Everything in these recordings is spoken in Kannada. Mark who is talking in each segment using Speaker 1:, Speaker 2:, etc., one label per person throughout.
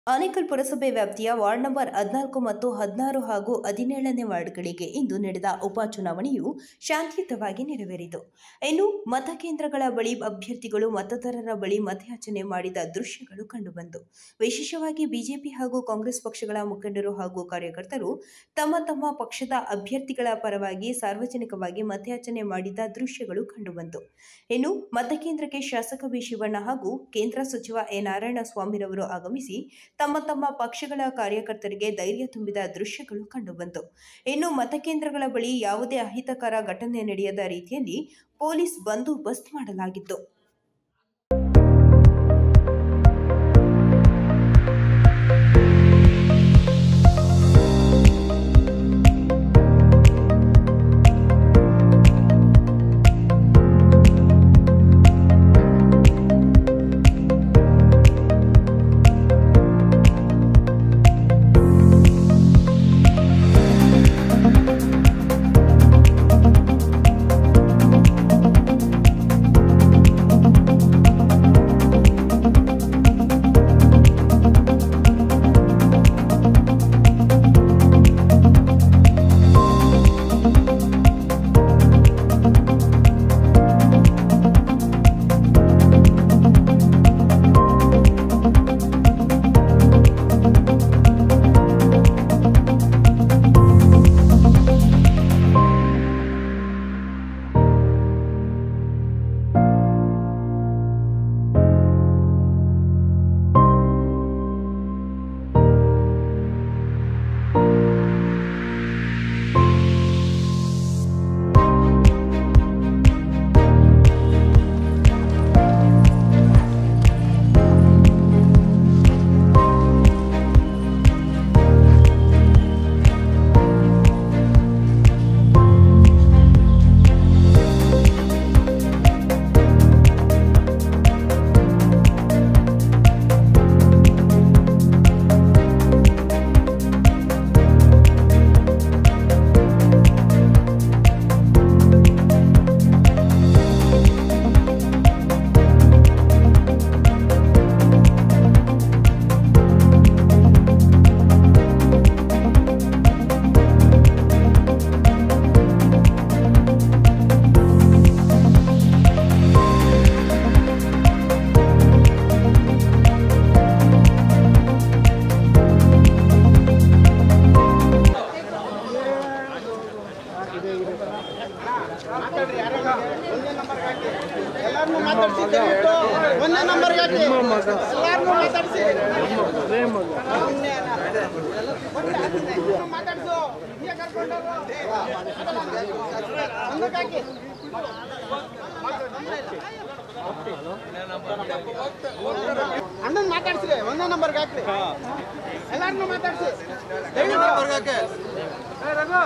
Speaker 1: ಆನೇಕಲ್ ಪುರಸಭೆ ವ್ಯಾಪ್ತಿಯ ವಾರ್ಡ್ ನಂಬರ್ ಹದಿನಾಲ್ಕು ಮತ್ತು ಹದಿನಾರು ಹಾಗೂ ಹದಿನೇಳನೇ ವಾರ್ಡ್ಗಳಿಗೆ ಇಂದು ನಡೆದ ಉಪಚುನಾವಣೆಯು ಶಾಂತಿಯುತವಾಗಿ ನೆರವೇರಿತು ಇನ್ನು ಮತಕೇಂದ್ರಗಳ ಬಳಿ ಅಭ್ಯರ್ಥಿಗಳು ಮತದಾರರ ಬಳಿ ಮತಯಾಚನೆ ಮಾಡಿದ ದೃಶ್ಯಗಳು ಕಂಡುಬಂತು ವಿಶೇಷವಾಗಿ ಬಿಜೆಪಿ ಹಾಗೂ ಕಾಂಗ್ರೆಸ್ ಪಕ್ಷಗಳ ಮುಖಂಡರು ಹಾಗೂ ಕಾರ್ಯಕರ್ತರು ತಮ್ಮ ತಮ್ಮ ಪಕ್ಷದ ಅಭ್ಯರ್ಥಿಗಳ ಪರವಾಗಿ ಸಾರ್ವಜನಿಕವಾಗಿ ಮತಯಾಚನೆ ಮಾಡಿದ ದೃಶ್ಯಗಳು ಕಂಡುಬಂತು ಇನ್ನು ಮತಕೇಂದ್ರಕ್ಕೆ ಶಾಸಕ ಬಿ ಶಿವಣ್ಣ ಹಾಗೂ ಕೇಂದ್ರ ಸಚಿವ ಎ ನಾರಾಯಣಸ್ವಾಮಿರವರು ಆಗಮಿಸಿ ತಮ್ಮ ತಮ್ಮ ಪಕ್ಷಗಳ ಕಾರ್ಯಕರ್ತರಿಗೆ ಧೈರ್ಯ ತುಂಬಿದ ದೃಶ್ಯಗಳು ಕಂಡುಬಂತು ಇನ್ನು ಮತಕೇಂದ್ರಗಳ ಬಳಿ ಯಾವುದೇ ಅಹಿತಕರ ಘಟನೆ ನಡೆಯದ ರೀತಿಯಲ್ಲಿ ಪೊಲೀಸ್ ಬಂದೋಬಸ್ತ್ ಮಾಡಲಾಗಿತ್ತು
Speaker 2: ಎಲ್ಲಾರ್ನೂ ಮಾತಾಡ್ಸಿ ದಯವಿಟ್ಟು ಒಂದೇ ನಂಬರ್ಗೆ ಹಾಕಿ ಎಲ್ಲಾರ್ನೂ ಮಾತಾಡ್ಸಿ ಮಾತಾಡ್ಸು ಹಿಂಗೆ ಕರ್ಕೊಂಡೋಗು. ಮುಂದಕ್ಕೆ ಹಾಕಿ ಅಣ್ಣನ್ ಮಾತಾಡ್ಸ್ರಿ ಒಂದೇ ನಂಬರ್ಗೆ ಹಾಕ್ರಿ ಎಲ್ಲಾರ್ನೂ ಮಾತಾಡ್ಸಿ ದಯವಿಟ್ಟು ಏ, ರಘು.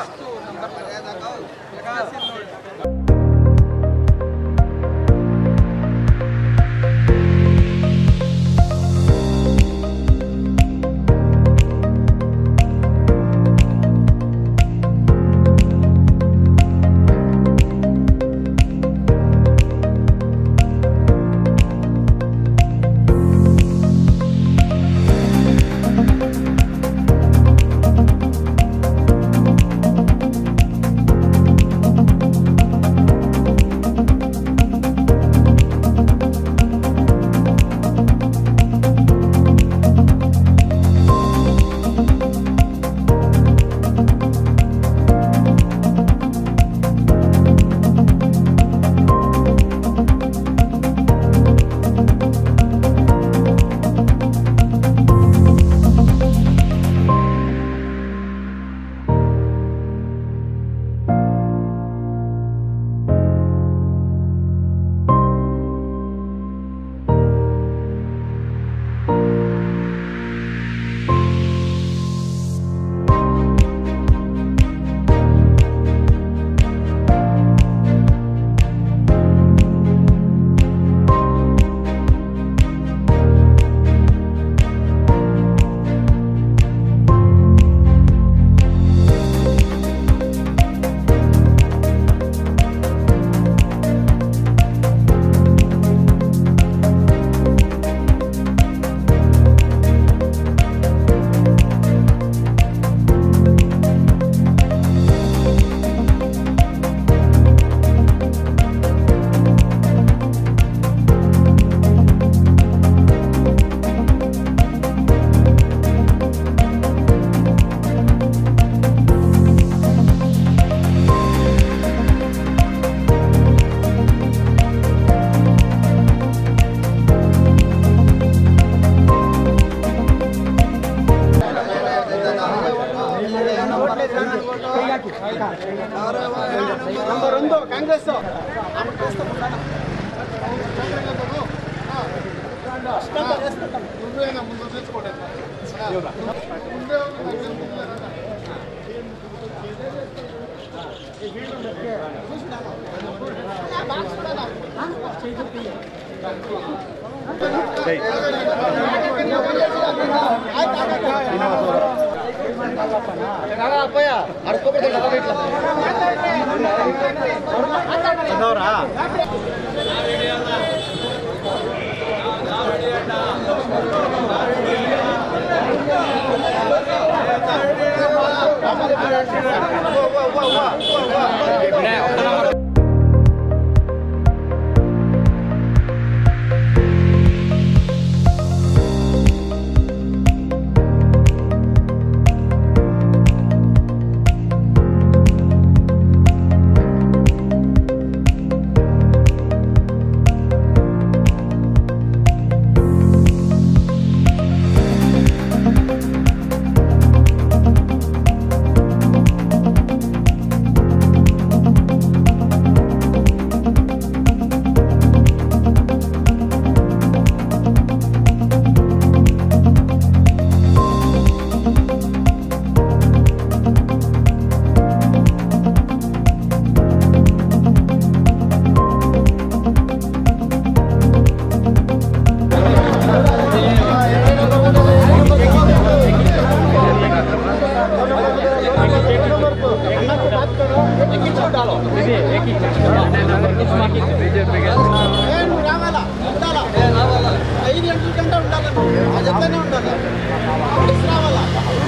Speaker 2: ನಂಬರ್ ಒಂದು ಕಾಂಗ್ರೆಸ್ ಏನು రావాలా ఉండాలా ఐదు గంటల కంటే ఉండాలి అది ఎక్కడనే ఉండాలి పోలీసు రావాలా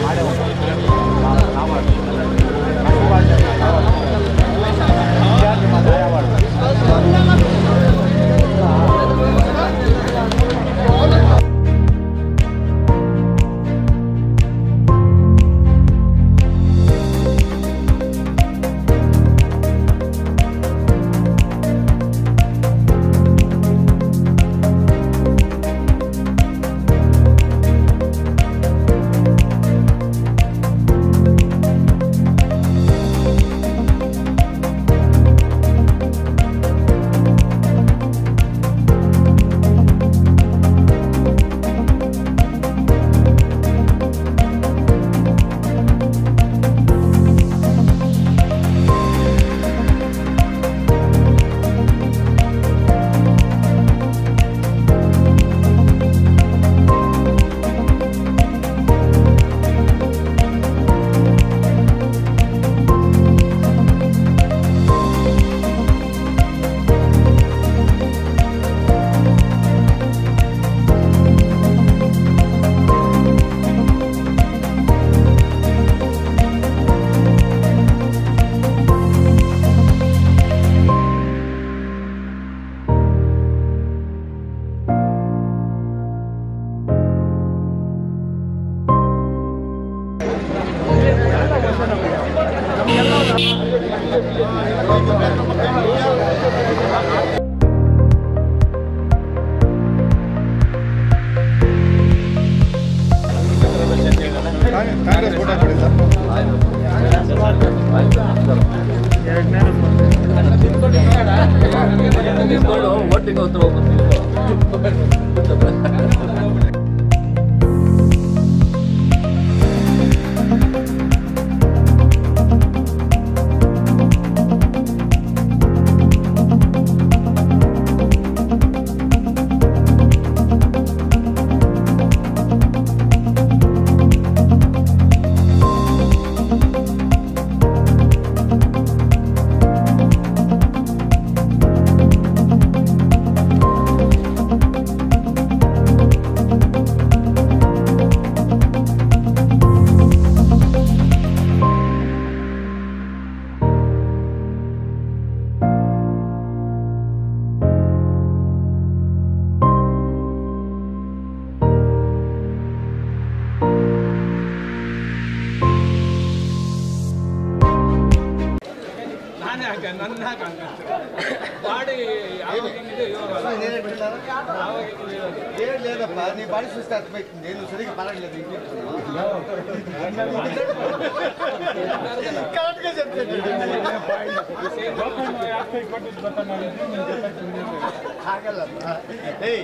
Speaker 3: ಕಾಂಗ್ರೆಸ್ ಓಟ್ ಹಾಕಿಲ್ಲ
Speaker 4: ಒಟ್ಟಿಗೆ ಉತ್ತರ ಹೋಗ್ಬೋದು
Speaker 5: ನಾನೇ ಹಾಕ ನನ್ನ ಹಾಕ ವಾರ್ಡ್
Speaker 3: ಹೇಳ್ಲೇದಪ್ಪ ನೀ ಬಾಡಿ ಸುಸ್ತು ಹತ್ಬೇಕು ಏನು ಸರಿಗೆ ಪರವಾಗಿಲ್ಲ ಕರೆಕ್ಟ್ಗೆ ಹಾಗಲ್ಲಪ್ಪ ಏಯ್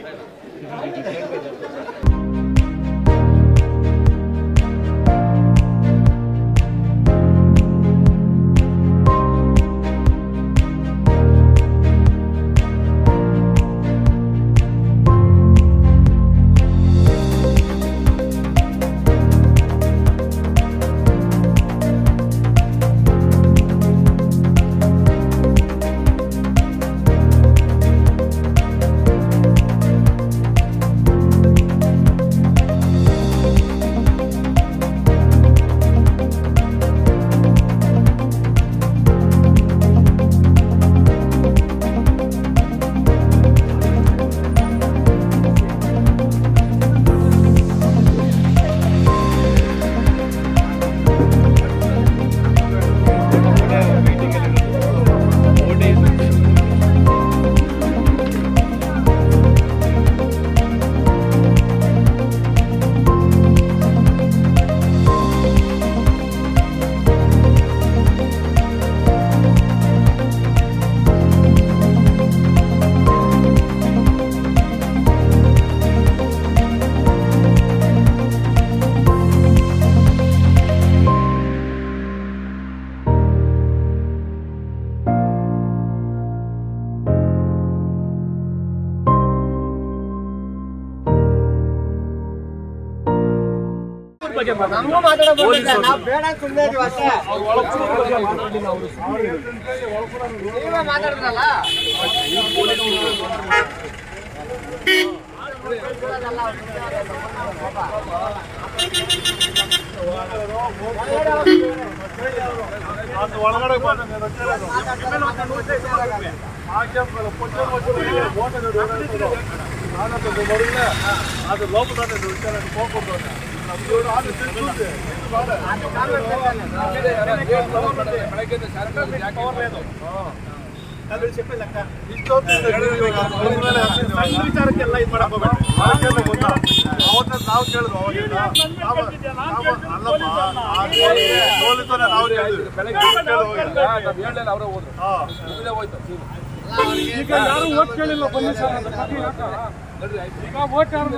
Speaker 5: ವಿಚಾರಕ್ಕೆಲ್ಲ ಇದು ಮಾಡಕ್ ಹೋಗ್ಬೇಡಿ. ಅದಕ್ಕೆಲ್ಲ ಗೊತ್ತಾ? ಅವತ್ತು ನಾವು ಕೇಳಿದ್ವು ಅವಾಗಿಂದ. ನಾವು- ನಾವು- ಅಲ್ಲಪ್ಪ, ಆ ಸೋಲಿ- ಸೋಲಿತೋನೆ ನಾವು ಕೇಳಿದ್ವಿ. ಕೇಳಿ ಹೋಗಿ.
Speaker 4: ಅವರೇ ಹೋದ್ರು
Speaker 5: ಹಾ.
Speaker 4: ಇಲ್ಲೇ ಹೋಯ್ತು
Speaker 5: ಈಗ ಯಾರು ಓಟ್ ಕೇಳಿಲ್ಲ ಬನ್ನಿ ಸರ್ ಅಂತ ಕಥೆ ಯಾಕ? ಈಗ ಓಟ್ ಯಾರು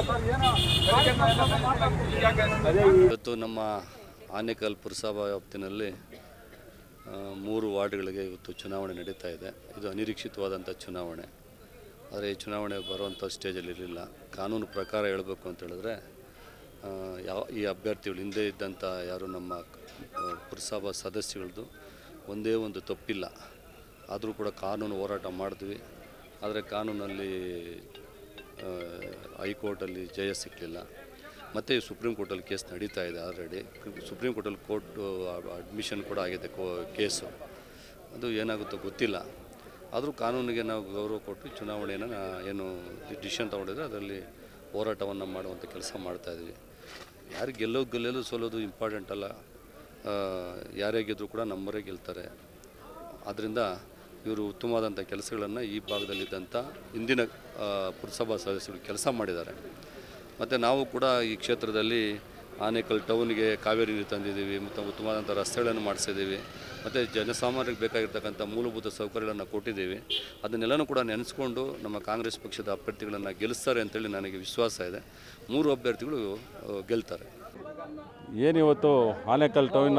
Speaker 6: ಇವತ್ತು ನಮ್ಮ ಆನೇಕಲ್ ಪುರಸಭಾ ವ್ಯಾಪ್ತಿನಲ್ಲಿ ಆ, ಮೂರು ವಾರ್ಡ್ಗಳಿಗೆ ಇವತ್ತು ಚುನಾವಣೆ ನಡೀತಾ ಇದೆ ಇದು ಅನಿರೀಕ್ಷಿತವಾದಂಥ ಚುನಾವಣೆ ಆದರೆ ಈ ಚುನಾವಣೆ ಬರುವಂಥ ಸ್ಟೇಜಲ್ಲಿ ಇರಲಿಲ್ಲ ಕಾನೂನು ಪ್ರಕಾರ ಹೇಳಬೇಕು ಅಂತ ಹೇಳಿದ್ರೆ ಆ, ಯಾವ ಈ ಅಭ್ಯರ್ಥಿಗಳು ಹಿಂದೆ ಇದ್ದಂಥ ಯಾರು ನಮ್ಮ ಆ, ಪುರಸಭಾ ಸದಸ್ಯಗಳದ್ದು ಒಂದೇ ಒಂದು ತಪ್ಪಿಲ್ಲ ಆದರೂ ಕೂಡ ಕಾನೂನು ಹೋರಾಟ ಮಾಡಿದ್ವಿ ಆದರೆ ಕಾನೂನಲ್ಲಿ ಆ, ಹೈಕೋರ್ಟಲ್ಲಿ ಜಯ ಸಿಕ್ಕಲಿಲ್ಲ ಮತ್ತು ಸುಪ್ರೀಂ ಕೋರ್ಟಲ್ಲಿ ಕೇಸ್ ನಡೀತಾ ಇದೆ ಆಲ್ರೆಡಿ ಸುಪ್ರೀಂ ಕೋರ್ಟಲ್ಲಿ ಕೋರ್ಟ್ ಅಡ್ಮಿಷನ್ ಕೂಡ ಆಗಿದೆ ಕೋ ಕೇಸು ಅದು ಏನಾಗುತ್ತೋ ಗೊತ್ತಿಲ್ಲ ಆದರೂ ಕಾನೂನಿಗೆ ನಾವು ಗೌರವ ಕೊಟ್ಟು ಚುನಾವಣೆಯನ್ನು ನಾ- ಏನು ಡಿಸಿಷನ್ ತೊಗೊಂಡಿದ್ರೆ ಅದರಲ್ಲಿ ಹೋರಾಟವನ್ನು ಮಾಡುವಂಥ ಕೆಲಸ ಮಾಡ್ತಾಯಿದ್ವಿ ಯಾರು ಗೆಲ್ಲೋದು ಗೆಲ್ಲೋದು ಸೋಲೋದು ಇಂಪಾರ್ಟೆಂಟ್ ಅಲ್ಲ ಆ, ಯಾರೇ ಗೆದ್ದರೂ ಕೂಡ ನಮ್ಮವರೇ ಗೆಲ್ತಾರೆ ಆದ್ದರಿಂದ ಇವರು ಉತ್ತಮವಾದಂಥ ಕೆಲಸಗಳನ್ನು ಈ ಭಾಗದಲ್ಲಿದ್ದಂಥ ಇಂದಿನ ಆ, ಪುರಸಭಾ ಸದಸ್ಯರು ಕೆಲಸ ಮಾಡಿದ್ದಾರೆ ಮತ್ತು ನಾವು ಕೂಡ ಈ ಕ್ಷೇತ್ರದಲ್ಲಿ ಆನೇಕಲ್ ಟೌನ್ಗೆ ಕಾವೇರಿ ನೀರು ತಂದಿದ್ದೀವಿ ಮತ್ತು ಉತ್ತಮವಾದಂಥ ರಸ್ತೆಗಳನ್ನು ಮಾಡಿಸಿದ್ದೀವಿ ಮತ್ತು ಜನಸಾಮಾನ್ಯರಿಗೆ ಬೇಕಾಗಿರ್ತಕ್ಕಂಥ ಮೂಲಭೂತ ಸೌಕರ್ಯಗಳನ್ನು ಕೊಟ್ಟಿದ್ದೀವಿ ಅದನ್ನೆಲ್ಲನೂ ಕೂಡ ನೆನೆಸ್ಕೊಂಡು ನಮ್ಮ ಕಾಂಗ್ರೆಸ್ ಪಕ್ಷದ ಅಭ್ಯರ್ಥಿಗಳನ್ನು ಗೆಲ್ಲಿಸ್ತಾರೆ ಅಂತೇಳಿ ನನಗೆ ವಿಶ್ವಾಸ ಇದೆ ಮೂರು ಅಭ್ಯರ್ಥಿಗಳು ಆ, ಗೆಲ್ತಾರೆ
Speaker 7: ಏನಿವತ್ತು ಆನೇಕಲ್ ಟೌನ್ನ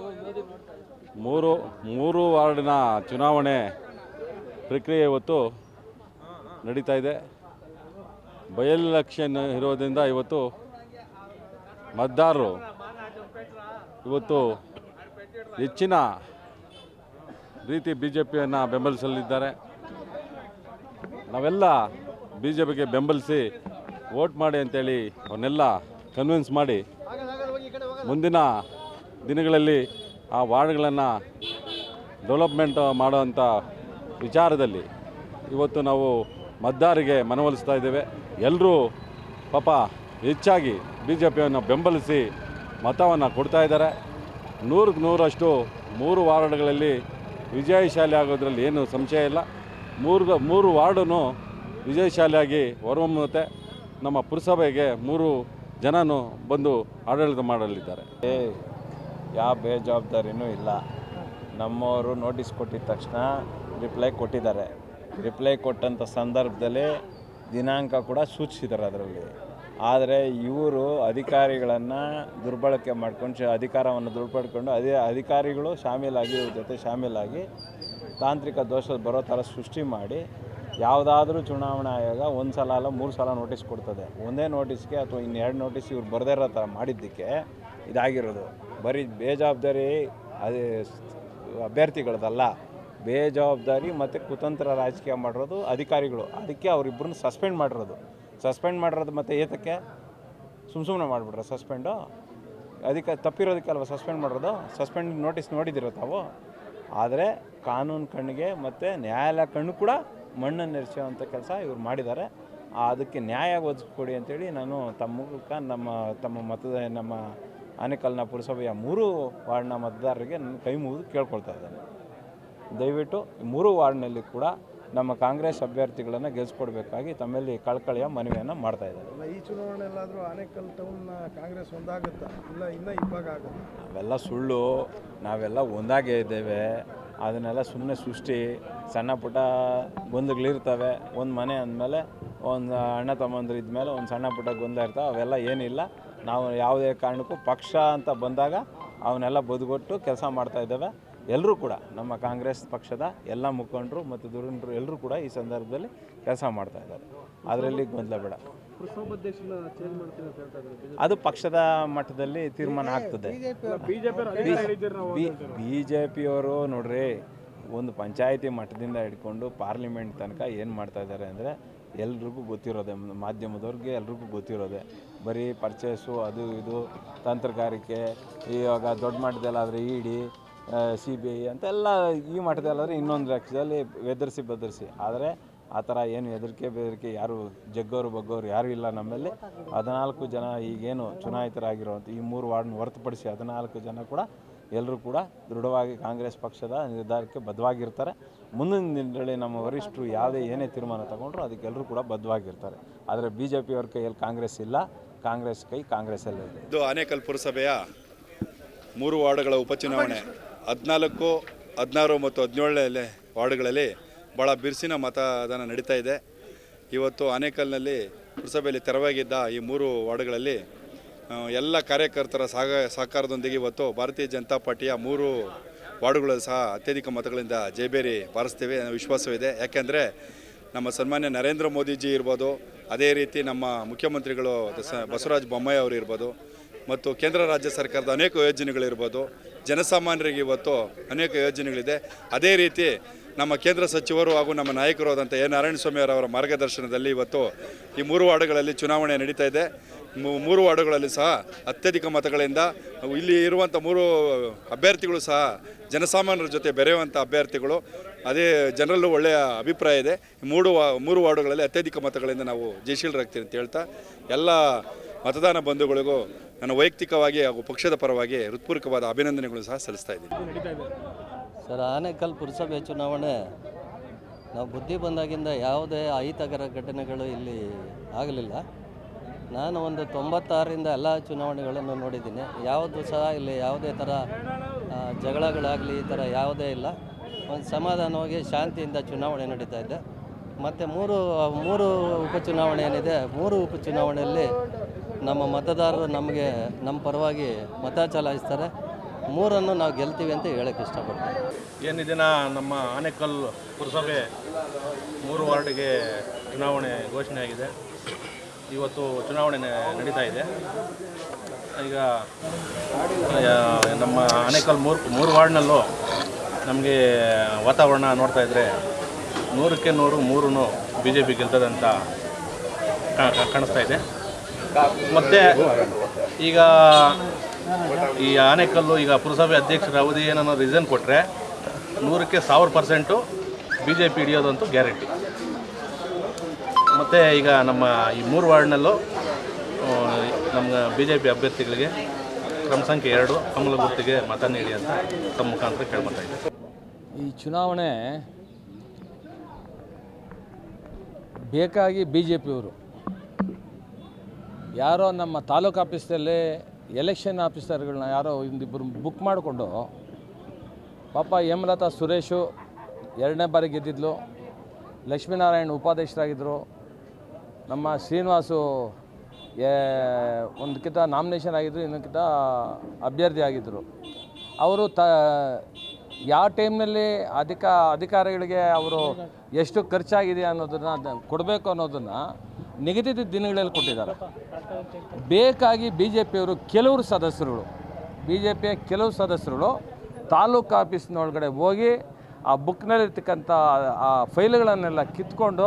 Speaker 7: ಮೂರು ಮೂರು ವಾರ್ಡಿನ ಚುನಾವಣೆ ಪ್ರಕ್ರಿಯೆ ಇವತ್ತು ನಡೀತಾ ಇದೆ ಬೈ ಎಲೆಕ್ಷನ್ ಇರೋದ್ರಿಂದ ಇವತ್ತು ಮತದಾರರು ಇವತ್ತು ಹೆಚ್ಚಿನ ರೀತಿ ಬಿ ಜೆ ಪಿಯನ್ನು ಬೆಂಬಲಿಸಲಿದ್ದಾರೆ ನಾವೆಲ್ಲ ಬಿ ಜೆ ಪಿಗೆ ಬೆಂಬಲಿಸಿ ವೋಟ್ ಮಾಡಿ ಅಂತೇಳಿ ಅವನ್ನೆಲ್ಲ ಕನ್ವಿನ್ಸ್ ಮಾಡಿ ಮುಂದಿನ ದಿನಗಳಲ್ಲಿ ಆ ವಾರ್ಡ್ಗಳನ್ನು ಡೆವಲಪ್ಮೆಂಟ್ ಮಾಡೋವಂಥ ವಿಚಾರದಲ್ಲಿ ಇವತ್ತು ನಾವು ಮತದಾರರಿಗೆ ಮನವೊಲಿಸ್ತಾ ಇದ್ದೇವೆ ಎಲ್ಲರೂ ಪಾಪ ಹೆಚ್ಚಾಗಿ ಬಿ ಜೆ ಪಿಯನ್ನು ಬೆಂಬಲಿಸಿ ಮತವನ್ನು ಕೊಡ್ತಾ ಇದ್ದಾರೆ ನೂರಕ್ಕೆ ನೂರಷ್ಟು ಮೂರು ವಾರ್ಡ್ಗಳಲ್ಲಿ ವಿಜಯಶಾಲಿ ಆಗೋದ್ರಲ್ಲಿ ಏನು ಸಂಶಯ ಇಲ್ಲ ಮೂರು ಮೂರು ವಾರ್ಡನ್ನು ವಿಜಯಶಾಲಿಯಾಗಿ ಹೊರಹೊಮ್ಮುತ್ತೆ ನಮ್ಮ ಪುರಸಭೆಗೆ ಮೂರು ಜನನು ಬಂದು ಆಡಳಿತ ಮಾಡಲಿದ್ದಾರೆ
Speaker 8: ಯಾವ ಬೇಜವಾಬ್ದಾರಿನೂ ಇಲ್ಲ ನಮ್ಮವರು ನೋಟಿಸ್ ಕೊಟ್ಟಿದ ತಕ್ಷಣ ರಿಪ್ಲೈ ಕೊಟ್ಟಿದ್ದಾರೆ ರಿಪ್ಲೈ ಕೊಟ್ಟಂಥ ಸಂದರ್ಭದಲ್ಲಿ ದಿನಾಂಕ ಕೂಡ ಸೂಚಿಸಿದ್ದಾರೆ ಅದರಲ್ಲಿ ಆದರೆ ಇವರು ಅಧಿಕಾರಿಗಳನ್ನು ದುರ್ಬಳಕೆ ಮಾಡ್ಕೊಂಡು ಶಾ- ಅಧಿಕಾರವನ್ನು ದುರ್ಬಳ್ಕೊಂಡು ಅದೇ ಅಧಿಕಾರಿಗಳು ಶಾಮೀಲಾಗಿ ಇವ್ರ ಜೊತೆ ಶಾಮೀಲಾಗಿ ತಾಂತ್ರಿಕ ದೋಷ ಬರೋ ಥರ ಸೃಷ್ಟಿ ಮಾಡಿ ಯಾವುದಾದ್ರೂ ಚುನಾವಣಾ ಆಯೋಗ ಒಂದು ಸಲ ಅಲ್ಲ ಮೂರು ಸಲ ನೋಟಿಸ್ ಕೊಡ್ತದೆ ಒಂದೇ ನೋಟಿಸ್ಗೆ ಅಥವಾ ಇನ್ನೆರಡು ನೋಟಿಸ್ ಇವ್ರು ಬರದೇ ಇರೋ ಥರ ಮಾಡಿದ್ದಕ್ಕೆ ಇದಾಗಿರೋದು ಬರೀ ಬೇಜವಾಬ್ದಾರಿ ಅದೇ ಸ್- ಅಭ್ಯರ್ಥಿಗಳದಲ್ಲ ಬೇಜವಾಬ್ದಾರಿ ಮತ್ತು ಕುತಂತ್ರ ರಾಜಕೀಯ ಮಾಡಿರೋದು ಅಧಿಕಾರಿಗಳು ಅದಕ್ಕೆ ಅವರಿಬ್ಬರನ್ನ ಸಸ್ಪೆಂಡ್ ಮಾಡಿರೋದು ಸಸ್ಪೆಂಡ್ ಮಾಡಿರೋದು ಮತ್ತು ಏತಕ್ಕೆ ಸುಮ್ಮ ಸುಮ್ಮನೆ ಮಾಡಿಬಿಟ್ರೆ ಸಸ್ಪೆಂಡು ಅದಕ್ಕೆ ತಪ್ಪಿರೋದಕ್ಕೆ ಅಲ್ವಾ ಸಸ್ಪೆಂಡ್ ಮಾಡಿರೋದು ಸಸ್ಪೆಂಡ್ ನೋಟಿಸ್ ನೋಡಿದಿರೋ ತಾವು ಆದರೆ ಕಾನೂನು ಕಣ್ಣಿಗೆ ಮತ್ತು ನ್ಯಾಯಾಲಯ ಕಣ್ಣು ಕೂಡ ಮಣ್ಣನ್ನು ಎರೆಸುವಂಥ ಕೆಲಸ ಇವ್ರು ಮಾಡಿದ್ದಾರೆ ಆ ಅದಕ್ಕೆ ನ್ಯಾಯ ಒದಗಿಸ್ಕೊಡಿ ಅಂತೇಳಿ ನಾನು ತಮ್ಮ ಮೂಲಕ ನಮ್ಮ ತಮ್ಮ ಮತದ ನಮ್ಮ ಆನೇಕಲ್ನ ಪುರಸಭೆಯ ಮೂರು ವಾರ್ಡ್ನ ಮತದಾರರಿಗೆ ನನ್ನ ಕೈ ಮುಗಿದು ಕೇಳ್ಕೊಳ್ತಾ ಇದ್ದೇನೆ ದಯವಿಟ್ಟು ಈ ಮೂರು ವಾರ್ಡ್ನಲ್ಲಿ ಕೂಡ ನಮ್ಮ ಕಾಂಗ್ರೆಸ್ ಅಭ್ಯರ್ಥಿಗಳನ್ನು ಗೆಲ್ಲಿಸ್ಕೊಡ್ಬೇಕಾಗಿ ತಮ್ಮಲ್ಲಿ ಕಳ್ಕಳಿಯ ಮನವಿಯನ್ನು ಮಾಡ್ತಾ ಇದ್ದಾರೆ
Speaker 2: ಅಲ್ಲ ಈ ಚುನಾವಣೆ ಎಲ್ಲಾದರೂ ಆನೇಕಲ್ ಟೌನ್ನ ಕಾಂಗ್ರೆಸ್ ಒಂದಾಗುತ್ತಾ ಇಲ್ಲ ಇನ್ನೂ ಇಬ್ಬಾಗ ಆಗುತ್ತೆ
Speaker 8: ಅವೆಲ್ಲ ಸುಳ್ಳು ನಾವೆಲ್ಲ ಒಂದಾಗೇ ಇದ್ದೇವೆ ಅದನ್ನೆಲ್ಲ ಸುಮ್ಮನೆ ಸೃಷ್ಟಿ ಸಣ್ಣ ಪುಟ್ಟ ಗೊಂದಗಳಿರ್ತವೆ ಒಂದು ಮನೆ ಅಂದಮೇಲೆ ಒಂದು ಅಣ್ಣ ತಮ್ಮಂದ್ರು ಇದ್ಮೇಲೆ ಒಂದು ಸಣ್ಣ ಪುಟ್ಟ ಗೊಂದಲ ಇರ್ತವೆ ಅವೆಲ್ಲ ಏನಿಲ್ಲ ನಾವು ಯಾವುದೇ ಕಾರಣಕ್ಕೂ ಪಕ್ಷ ಅಂತ ಬಂದಾಗ ಅವನ್ನೆಲ್ಲ ಬದುಗೊಟ್ಟು ಕೆಲಸ ಮಾಡ್ತಾ ಇದ್ದೇವೆ ಎಲ್ಲರೂ ಕೂಡ ನಮ್ಮ ಕಾಂಗ್ರೆಸ್ ಪಕ್ಷದ ಎಲ್ಲ ಮುಖಂಡರು ಮತ್ತು ದುರಂಡರು ಎಲ್ಲರೂ ಕೂಡ ಈ ಸಂದರ್ಭದಲ್ಲಿ ಕೆಲಸ ಮಾಡ್ತಾ ಇದ್ದಾರೆ ಅದರಲ್ಲಿ ಗೊಂದಲ ಬೇಡ ಅದು ಪಕ್ಷದ ಮಟ್ಟದಲ್ಲಿ ತೀರ್ಮಾನ ಆಗ್ತದೆ ಬಿ ಜೆ ಪಿಯವರು ನೋಡ್ರಿ ಒಂದು ಪಂಚಾಯಿತಿ ಮಟ್ಟದಿಂದ ಹಿಡ್ಕೊಂಡು ಪಾರ್ಲಿಮೆಂಟ್ ತನಕ ಏನು ಮಾಡ್ತಾ ಇದ್ದಾರೆ ಅಂದರೆ ಎಲ್ರಿಗೂ ಗೊತ್ತಿರೋದೆ ಮ- ಮಾಧ್ಯಮದವ್ರಿಗೆ ಎಲ್ರಿಗೂ ಗೊತ್ತಿರೋದೆ ಬರೀ ಪರ್ಚೇಸು ಅದು ಇದು ತಂತ್ರಗಾರಿಕೆ ಇವಾಗ ದೊಡ್ಡ ಮಟ್ಟದಲ್ಲಾದರೆ E D C B I ಅಂತೆಲ್ಲ ಈ ಮಟ್ಟದಲ್ಲಾದರೆ ಇನ್ನೊಂದು ಲಕ್ಷದಲ್ಲಿ ಬೆದರಿಸಿ ಬೆದರಿಸಿ ಆದರೆ ಆ ಥರ ಏನು ಹೆದರಿಕೆ ಬೆದರಿಕೆ ಯಾರು ಜಗ್ಗೋರು ಬಗ್ಗೋರು ಯಾರೂ ಇಲ್ಲ ನಮ್ಮಲ್ಲಿ ಹದಿನಾಲ್ಕು ಜನ ಈಗೇನು ಚುನಾಯಿತರಾಗಿರುವಂಥ ಈ ಮೂರು ವಾರ್ಡ್ನ ಹೊರತುಪಡಿಸಿ ಹದಿನಾಲ್ಕು ಜನ ಕೂಡ ಎಲ್ಲರೂ ಕೂಡ ದೃಢವಾಗಿ ಕಾಂಗ್ರೆಸ್ ಪಕ್ಷದ ನಿರ್ಧಾರಕ್ಕೆ ಬದ್ಧವಾಗಿರ್ತಾರೆ ಮುಂದಿನ ದಿನಗಳಲ್ಲಿ ನಮ್ಮ ವರಿಷ್ಠರು ಯಾವುದೇ ಏನೇ ತೀರ್ಮಾನ ತಗೊಂಡ್ರು ಅದಕ್ಕೆಲ್ಲರೂ ಕೂಡ ಬದ್ಧವಾಗಿರ್ತಾರೆ ಆದರೆ ಬಿ ಜೆ ಪಿಯವ್ರ ಕೈಯಲ್ಲಿ ಕಾಂಗ್ರೆಸ್ ಇಲ್ಲ ಕಾಂಗ್ರೆಸ್ ಕೈ ಕಾಂಗ್ರೆಸ್ಸಲ್ಲೇ ಇದೆ
Speaker 9: ಇದು ಆನೇಕಲ್ ಪುರಸಭೆಯ ಮೂರು ವಾರ್ಡ್ಗಳ ಉಪಚುನಾವಣೆ ಹದಿನಾಲ್ಕು ಹದಿನಾರು ಮತ್ತು ಹದಿನೇಳನೇ ವಾರ್ಡ್ಗಳಲ್ಲಿ ಭಾಳ ಬಿರುಸಿನ ಮತದಾನ ನಡೀತಾ ಇದೆ ಇವತ್ತು ಆನೇಕಲ್ನಲ್ಲಿ ಪುರಸಭೆಯಲ್ಲಿ ತೆರವಾಗಿದ್ದ ಈ ಮೂರು ವಾರ್ಡ್ಗಳಲ್ಲಿ ಆ, ಎಲ್ಲ ಕಾರ್ಯಕರ್ತರ ಸಾಗ ಸಹಕಾರದೊಂದಿಗೆ ಇವತ್ತು ಭಾರತೀಯ ಜನತಾ ಪಾರ್ಟಿಯ ಮೂರು ವಾರ್ಡುಗಳು ಸಹ ಅತ್ಯಧಿಕ ಮತಗಳಿಂದ ಜಯಬೇರಿ ಬಾರಿಸ್ತೇವೆ ಅನ್ನೋ ವಿಶ್ವಾಸವಿದೆ ಯಾಕೆಂದರೆ ನಮ್ಮ ಸನ್ಮಾನ್ಯ ನರೇಂದ್ರ ಮೋದಿಜಿ ಇರ್ಬೋದು ಅದೇ ರೀತಿ ನಮ್ಮ ಮುಖ್ಯಮಂತ್ರಿಗಳು ಸ- ಬಸವರಾಜ ಬೊಮ್ಮಾಯಿ ಅವರು ಇರ್ಬೋದು ಮತ್ತು ಕೇಂದ್ರ ರಾಜ್ಯ ಸರ್ಕಾರದ ಅನೇಕ ಯೋಜನೆಗಳಿರ್ಬೋದು ಜನಸಾಮಾನ್ಯರಿಗೆ ಇವತ್ತು ಅನೇಕ ಯೋಜನೆಗಳಿದೆ ಅದೇ ರೀತಿ ನಮ್ಮ ಕೇಂದ್ರ ಸಚಿವರು ಹಾಗೂ ನಮ್ಮ ನಾಯಕರು ಆದಂಥ ಎ ನಾರಾಯಣಸ್ವಾಮಿ ಅವರ ಮಾರ್ಗದರ್ಶನದಲ್ಲಿ ಇವತ್ತು ಈ ಮೂರು ವಾರ್ಡುಗಳಲ್ಲಿ ಚುನಾವಣೆ ನಡೀತಾ ಇದೆ ಮೂ- ಮೂರು ವಾರ್ಡುಗಳಲ್ಲಿ ಸಹ ಅತ್ಯಧಿಕ ಮತಗಳಿಂದ ಇಲ್ಲಿ ಇರುವಂಥ ಮೂರು ಅಭ್ಯರ್ಥಿಗಳು ಸಹ ಜನಸಾಮಾನ್ಯರ ಜೊತೆ ಬೆರೆಯುವಂಥ ಅಭ್ಯರ್ಥಿಗಳು ಅದೇ ಜನರಲ್ಲೂ ಒಳ್ಳೆಯ ಅಭಿಪ್ರಾಯ ಇದೆ ಈ ಮೂರು ವಾ- ಮೂರು ವಾರ್ಡುಗಳಲ್ಲಿ ಅತ್ಯಧಿಕ ಮತಗಳಿಂದ ನಾವು ಜಯಶೀಲರಾಗ್ತೀವಿ ಅಂತ ಹೇಳ್ತಾ ಎಲ್ಲ ಮತದಾನ ಬಂಧುಗಳಿಗೂ ನನ್ನ ವೈಯಕ್ತಿಕವಾಗಿ ಹಾಗೂ ಪಕ್ಷದ ಪರವಾಗಿ ಹೃತ್ಪೂರ್ವಕವಾದ ಅಭಿನಂದನೆಗಳು ಸಹ ಸಲ್ಲಿಸ್ತಾ ಇದ್ದೀನಿ
Speaker 4: ಸರ್ ಆನೇಕಲ್ ಪುರಸಭೆ ಚುನಾವಣೆ ನಾವು ಬುದ್ಧಿ ಬಂದಾಗಿಂದ ಯಾವುದೇ ಅಹಿತಕರ ಘಟನೆಗಳು ಇಲ್ಲಿ ಆಗಲಿಲ್ಲ ನಾನು ಒಂದು ತೊಂಬತ್ತಾರರಿಂದ ಎಲ್ಲ ಚುನಾವಣೆಗಳನ್ನು ನೋಡಿದ್ದೀನಿ ಯಾವುದು ಸಹ ಇಲ್ಲಿ ಯಾವುದೇ ಥರ ಆ, ಜಗಳಗಳಾಗಲಿ ಈ ಥರ ಯಾವುದೇ ಇಲ್ಲ ಒಂದು ಸಮಾಧಾನವಾಗಿ ಶಾಂತಿಯಿಂದ ಚುನಾವಣೆ ನಡೀತಾ ಇದೆ ಮತ್ತು ಮೂರು ಮೂರು ಉಪಚುನಾವಣೆ ಏನಿದೆ ಮೂರು ಉಪಚುನಾವಣೆಯಲ್ಲಿ ನಮ್ಮ ಮತದಾರರು ನಮಗೆ ನಮ್ಮ ಪರವಾಗಿ ಮತ ಚಲಾಯಿಸ್ತಾರೆ ಮೂರನ್ನು ನಾವು ಗೆಲ್ತೀವಿ ಅಂತ ಹೇಳಕ್ಕೆ ಇಷ್ಟಪಡ್ತೀನಿ
Speaker 10: ಏನು ದಿನ ನಮ್ಮ ಆನೇಕಲ್ ಪುರಸಭೆ ಮೂರು ವಾರ್ಡ್ಗೆ ಚುನಾವಣೆ ಘೋಷಣೆ ಆಗಿದೆ ಇವತ್ತು ಚುನಾವಣೆ ನ- ನಡೀತಾ ಇದೆ ಈಗ ಆ, ನಮ್ಮ ಆನೇಕಲ್ ಮೂರು ಮೂರು ವಾರ್ಡ್ನಲ್ಲೂ ನಮಗೆ ವಾತಾವರಣ ನೋಡ್ತಾ ಇದ್ದರೆ ನೂರಕ್ಕೆ ನೂರು ಮೂರೂ ಬಿ ಜೆ ಪಿ ಗೆಲ್ತದೆ ಅಂತ ಕಾ- ಕಾ- ಕಾಣಿಸ್ತಾ ಇದೆ ಮತ್ತು ಈಗ ಈ ಆನೆಕಲ್ಲು ಈಗ ಪುರಸಭೆ ಅಧ್ಯಕ್ಷರ ಅವಧಿ ಏನನ್ನೋ ರೀಸನ್ ಕೊಟ್ಟರೆ ನೂರಕ್ಕೆ ಸಾವಿರ ಪರ್ಸೆಂಟು ಬಿ ಜೆ ಪಿ ಹಿಡಿಯೋದಂತೂ ಗ್ಯಾರಂಟಿ ಮತ್ತು ಈಗ ನಮ್ಮ ಈ ಮೂರು ವಾರ್ಡ್ನಲ್ಲೂ ಆ, ನಮ್ಮ ಬಿ ಜೆ ಪಿ ಅಭ್ಯರ್ಥಿಗಳಿಗೆ ಕ್ರಮ ಸಂಖ್ಯೆ ಎರಡು ಕಮಲ ಗುರ್ತಿಗೆ ಮತ ನೀಡಿ ಅಂತ ತಮ್ಮ ಮುಖಾಂತರ ಕೇಳ್ಕೊತಾ ಇದ್ದೆ
Speaker 11: ಈ ಚುನಾವಣೆ ಬೇಕಾಗಿ ಬಿ ಜೆ ಪಿಯವರು ಯಾರೋ ನಮ್ಮ ತಾಲೂಕು ಆಫೀಸಲ್ಲಿ ಎಲೆಕ್ಷನ್ ಆಫೀಸರ್ಗಳನ್ನ ಯಾರೋ ಒಂದಿಬ್ಬರು ಬುಕ್ ಮಾಡಿಕೊಂಡು ಪಾಪ ಹೇಮಲತಾ ಸುರೇಶು ಎರಡನೇ ಬಾರಿ ಗೆದ್ದಿದ್ಲು ಲಕ್ಷ್ಮೀನಾರಾಯಣ್ ಉಪಾಧ್ಯಕ್ಷರಾಗಿದ್ದರು ನಮ್ಮ ಶ್ರೀನಿವಾಸು ಒಂದಕ್ಕಿಂತ ನಾಮಿನೇಷನ್ ಆಗಿದ್ದರು ಇನ್ನೊಂದಕ್ಕಿಂತ ಅಭ್ಯರ್ಥಿ ಆಗಿದ್ದರು ಅವರು ತ ಯಾವ ಟೈಮ್ನಲ್ಲಿ ಅಧಿಕ ಅಧಿಕಾರಿಗಳಿಗೆ ಅವರು ಎಷ್ಟು ಖರ್ಚಾಗಿದೆ ಅನ್ನೋದನ್ನು ಕೊಡಬೇಕು ಅನ್ನೋದನ್ನು ನಿಗದಿತ ದಿನಗಳಲ್ಲಿ ಕೊಟ್ಟಿದ್ದಾರೆ ಬೇಕಾಗಿ ಬಿ ಜೆ ಪಿಯವರು ಕೆಲವರು ಸದಸ್ಯರುಗಳು ಬಿ ಜೆ ಪಿಯ ಕೆಲವು ಸದಸ್ಯರುಗಳು ತಾಲೂಕು ಆಫೀಸ್ನೊಳಗಡೆ ಹೋಗಿ ಆ ಬುಕ್ನಲ್ಲಿರ್ತಕ್ಕಂಥ ಆ ಫೈಲ್ಗಳನ್ನೆಲ್ಲ ಕಿತ್ಕೊಂಡು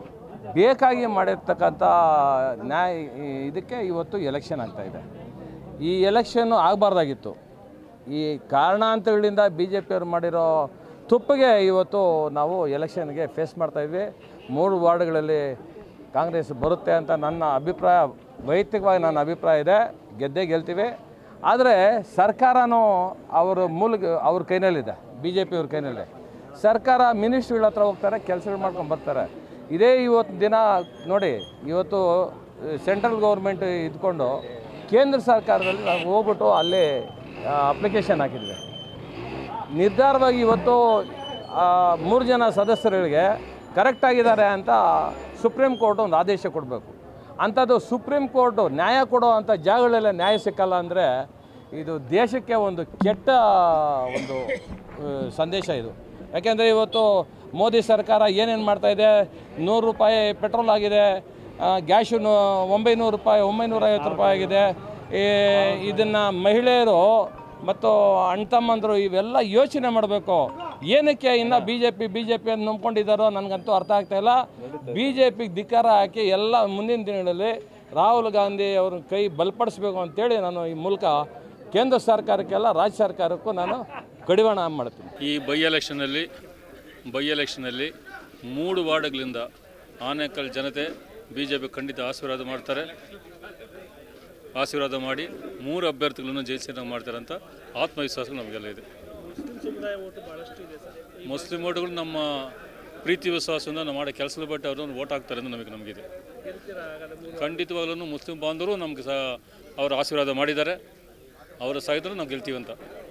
Speaker 11: ಬೇಕಾಗಿ ಮಾಡಿರ್ತಕ್ಕಂಥ ನ್ಯಾಯ ಇದಕ್ಕೆ ಇವತ್ತು ಎಲೆಕ್ಷನ್ ಆಗ್ತಾಯಿದೆ ಈ ಎಲೆಕ್ಷನ್ನು ಆಗಬಾರ್ದಾಗಿತ್ತು ಈ ಕಾರಣಾಂತರಗಳಿಂದ ಬಿ ಜೆ ಪಿಯವರು ಮಾಡಿರೋ ತುಪ್ಪಿಗೆ ಇವತ್ತು ನಾವು ಎಲೆಕ್ಷನ್ಗೆ ಫೇಸ್ ಮಾಡ್ತಾಯಿದ್ವಿ ಮೂರು ವಾರ್ಡ್ಗಳಲ್ಲಿ ಕಾಂಗ್ರೆಸ್ ಬರುತ್ತೆ ಅಂತ ನನ್ನ ಅಭಿಪ್ರಾಯ ವೈಯಕ್ತಿಕವಾಗಿ ನನ್ನ ಅಭಿಪ್ರಾಯ ಇದೆ ಗೆದ್ದೇ ಗೆಲ್ತೀವಿ ಆದರೆ ಸರ್ಕಾರನೂ ಅವರ ಮೂಲ ಅವ್ರ ಕೈನಲ್ಲಿದೆ ಬಿ ಜೆ ಪಿಯವ್ರ ಕೈನಲ್ಲಿ ಸರ್ಕಾರ ಮಿನಿಸ್ಟ್ರಿಗಳ ಹತ್ರ ಹೋಗ್ತಾರೆ ಕೆಲಸಗಳು ಮಾಡ್ಕೊಂಡು ಬರ್ತಾರೆ ಇದೇ ಇವತ್ತು ದಿನ ನೋಡಿ ಇವತ್ತು ಸೆಂಟ್ರಲ್ ಗೌರ್ಮೆಂಟ್ ಇದ್ಕೊಂಡು ಕೇಂದ್ರ ಸರ್ಕಾರದಲ್ಲಿ ನಾವು ಹೋಗ್ಬಿಟ್ಟು ಅಲ್ಲಿ ಅಪ್ಲಿಕೇಶನ್ ಹಾಕಿದ್ವಿ ನಿರ್ಧಾರವಾಗಿ ಇವತ್ತು ಆ, ಮೂರು ಜನ ಸದಸ್ಯರುಗಳಿಗೆ ಕರೆಕ್ಟಾಗಿದ್ದಾರೆ ಅಂತ ಸುಪ್ರೀಂ ಕೋರ್ಟ್ ಒಂದು ಆದೇಶ ಕೊಡಬೇಕು ಅಂಥದ್ದು ಸುಪ್ರೀಂ ಕೋರ್ಟು ನ್ಯಾಯ ಕೊಡೋ ಅಂಥ ಜಾಗಗಳೆಲ್ಲ ನ್ಯಾಯ ಸಿಕ್ಕಲ್ಲ ಅಂದರೆ ಇದು ದೇಶಕ್ಕೆ ಒಂದು ಕೆಟ್ಟ ಒಂದು ಆ, ಸಂದೇಶ ಇದು ಯಾಕೆಂದರೆ ಇವತ್ತು ಮೋದಿ ಸರ್ಕಾರ ಏನೇನು ಮಾಡ್ತಾಯಿದೆ ನೂರು ರೂಪಾಯಿ ಪೆಟ್ರೋಲ್ ಆಗಿದೆ ಗ್ಯಾಶು ಒಂಬೈನೂರು ರೂಪಾಯಿ ಒಂಬೈನೂರ ಐವತ್ತು ರೂಪಾಯಿ ಆಗಿದೆ ಇದನ್ನು ಮಹಿಳೆಯರು ಮತ್ತು ಅಣ್ತಮ್ಮಂದರು ಇವೆಲ್ಲ ಯೋಚನೆ ಮಾಡಬೇಕು ಏನಕ್ಕೆ ಇನ್ನು B J P B J P ಅಂತ ನಂಬ್ಕೊಂಡಿದ್ದಾರೋ ನನಗಂತೂ ಅರ್ಥ ಆಗ್ತಾ ಇಲ್ಲ ಬಿ ಜೆ ಪಿಗೆ ಧಿಕ್ಕಾರ ಹಾಕಿ ಎಲ್ಲ ಮುಂದಿನ ದಿನಗಳಲ್ಲಿ ರಾಹುಲ್ ಗಾಂಧಿ ಅವ್ರ ಕೈ ಬಲಪಡಿಸ್ಬೇಕು ಅಂತೇಳಿ ನಾನು ಈ ಮೂಲಕ ಕೇಂದ್ರ ಸರ್ಕಾರಕ್ಕೆಲ್ಲ ರಾಜ್ಯ ಸರ್ಕಾರಕ್ಕೂ ನಾನು ಕಡಿವಾಣ ಮಾಡ್ತೀನಿ
Speaker 12: ಈ ಬೈ ಎಲೆಕ್ಷನಲ್ಲಿ ಬೈ ಎಲೆಕ್ಷನಲ್ಲಿ ಮೂರು ವಾರ್ಡ್ಗಳಿಂದ ಆನೇಕಲ್ ಜನತೆ ಬಿ ಜೆ ಪಿ ಖಂಡಿತ ಆಶೀರ್ವಾದ ಮಾಡ್ತಾರೆ ಆಶೀರ್ವಾದ ಮಾಡಿ ಮೂರು ಅಭ್ಯರ್ಥಿಗಳನ್ನು ಜಯಿಸಿ ಮಾಡ್ತಾರೆ ಅಂತ ಆತ್ಮವಿಶ್ವಾಸ ನಮಗೆಲ್ಲ ಇದೆ ಮುಸ್ಲಿಂ ಓಟ್ಗಳು ನಮ್ಮ ಪ್ರೀತಿ ವಿಶ್ವಾಸದಿಂದ ನಾವು ಮಾಡೋ ಕೆಲಸದ ಬಟ್ಟೆ ಅವ್ರನ್ನ ಓಟ್ ಹಾಕ್ತಾರೆ ಅಂತ ನಮಗೆ ನಮಗಿದೆ ಖಂಡಿತವಾಗ್ಲೂ ಮುಸ್ಲಿಂ ಬಾಂಧವರು ನಮಗೆ ಸಹ ಅವರ ಆಶೀರ್ವಾದ ಮಾಡಿದ್ದಾರೆ ಅವರ ಸಹಿತ ನಾವು ಗೆಲ್ತೀವಿ ಅಂತ